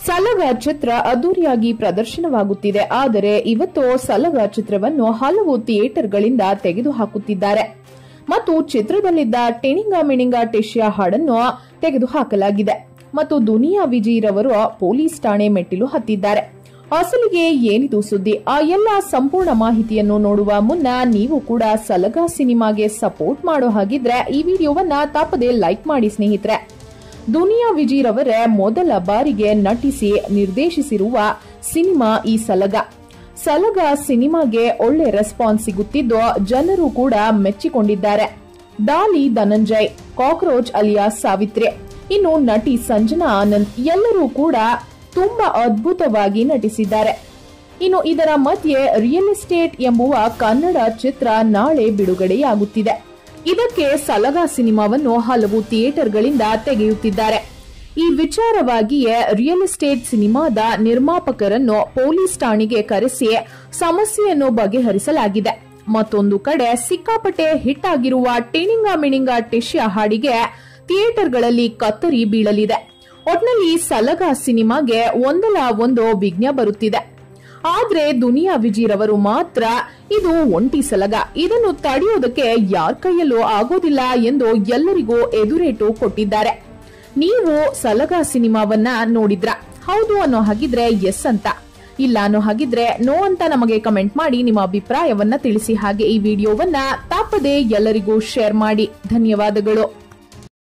ಸಲಗ ಚಿತ್ರ ಅದ್ದೂರಿಯಾಗಿ ಪ್ರದರ್ಶನವಾಗುತ್ತಿದೆ ಆದರೆ ಇವತ್ತು ಸಲಗ ಚಿತ್ರವನ್ನು ಹಲವು ಥಿಯೇಟರ್ಗಳಿಂದ ತೆಗೆದುಹಾಕುತ್ತಿದ್ದಾರೆ ಮತ್ತು ಚಿತ್ರದಲ್ಲಿದ್ದ ಟಿಣಿಂಗ ಮಿಣಿಂಗ ಟಿಶ್ಯ ಹಾಡನ್ನು ತೆಗೆದುಹಾಕಲಾಗಿದೆ ಮತ್ತು ದುನಿಯಾ ವಿಜಯ್ ಪೊಲೀಸ್ ಠಾಣೆ ಮೆಟ್ಟಿಲು ಹತ್ತಿದ್ದಾರೆ ಅಸಲಿಗೆ ಏನಿದು ಸುದ್ದಿ ಆ ಎಲ್ಲ ಸಂಪೂರ್ಣ ಮಾಹಿತಿಯನ್ನು ನೋಡುವ ಮುನ್ನ ನೀವು ಕೂಡ ಸಲಗಾ ಸಿನಿಮಾಗೆ ಸಪೋರ್ಟ್ ಮಾಡೋ ಹಾಗಿದ್ರೆ ಈ ವಿಡಿಯೋವನ್ನ ತಪ್ಪದೆ ಲೈಕ್ ಮಾಡಿ ಸ್ನೇಹಿತರೆ ದುನಿಯಾ ವಿಜಯ್ ರವರೇ ಮೊದಲ ಬಾರಿಗೆ ನಟಿಸಿ ನಿರ್ದೇಶಿಸಿರುವ ಸಿನಿಮಾ ಈ ಸಲಗ ಸಲಗ ಸಿನಿಮಾಗೆ ಒಳ್ಳೆ ರೆಸ್ಪಾನ್ಸ್ ಸಿಗುತ್ತಿದ್ದು ಜನರು ಕೂಡ ಮೆಚ್ಚಿಕೊಂಡಿದ್ದಾರೆ ಡಾಲಿ ಧನಂಜಯ್ ಕಾಕ್ರೋಚ್ ಅಲಿಯಾಸ್ ಸಾವಿತ್ರಿ ಇನ್ನು ನಟಿ ಸಂಜನಾ ಆನಂದ್ ಎಲ್ಲರೂ ಕೂಡ ತುಂಬಾ ಅದ್ಭುತವಾಗಿ ನಟಿಸಿದ್ದಾರೆ ಇನ್ನು ಇದರ ಮಧ್ಯೆ ರಿಯಲ್ ಎಸ್ಟೇಟ್ ಎಂಬುವ ಕನ್ನಡ ಚಿತ್ರ ನಾಳೆ ಬಿಡುಗಡೆಯಾಗುತ್ತಿದೆ ಇದಕ್ಕೆ ಸಲಗಾ ಸಿನಿಮಾವನ್ನು ಹಲವು ಥಿಯೇಟರ್ಗಳಿಂದ ತೆಗೆಯುತ್ತಿದ್ದಾರೆ ಈ ವಿಚಾರವಾಗಿಯೇ ರಿಯಲ್ ಎಸ್ಟೇಟ್ ಸಿನಿಮಾದ ನಿರ್ಮಾಪಕರನ್ನು ಪೊಲೀಸ್ ಠಾಣೆಗೆ ಕರೆಸಿ ಸಮಸ್ಯೆಯನ್ನು ಬಗೆಹರಿಸಲಾಗಿದೆ ಮತ್ತೊಂದು ಕಡೆ ಸಿಕ್ಕಾಪಟ್ಟೆ ಹಿಟ್ ಆಗಿರುವ ಟಿಣಿಂಗ ಮಿಣಿಂಗ ಟಿಶ್ಯ ಹಾಡಿಗೆ ಥಿಯೇಟರ್ಗಳಲ್ಲಿ ಕತ್ತರಿ ಬೀಳಲಿದೆ ಒಟ್ನಲ್ಲಿ ಸಲಗ ಸಿನಿಮಾಗೆ ಒಂದಲ್ಲ ಒಂದು ವಿಘ್ನ ಬರುತ್ತಿದೆ ಆದ್ರೆ ದುನಿಯಾ ವಿಜಯ್ ರವರು ಮಾತ್ರ ಇದು ಒಂಟಿ ಸಲಗ ಇದನ್ನು ತಡೆಯೋದಕ್ಕೆ ಯಾರ ಕೈಯಲ್ಲೂ ಆಗೋದಿಲ್ಲ ಎಂದು ಎಲ್ಲರಿಗೂ ಎದುರೇಟು ಕೊಟ್ಟಿದ್ದಾರೆ ನೀವು ಸಲಗ ಸಿನಿಮಾವನ್ನ ನೋಡಿದ್ರ ಹೌದು ಅನ್ನೋ ಹಾಗಿದ್ರೆ ಎಸ್ ಅಂತ ಇಲ್ಲ ಅನ್ನೋ ಹಾಗಿದ್ರೆ ನೋ ಅಂತ ನಮಗೆ ಕಮೆಂಟ್ ಮಾಡಿ ನಿಮ್ಮ ಅಭಿಪ್ರಾಯವನ್ನ ತಿಳಿಸಿ ಹಾಗೆ ಈ ವಿಡಿಯೋವನ್ನ ತಪ್ಪದೆ ಎಲ್ಲರಿಗೂ ಶೇರ್ ಮಾಡಿ ಧನ್ಯವಾದಗಳು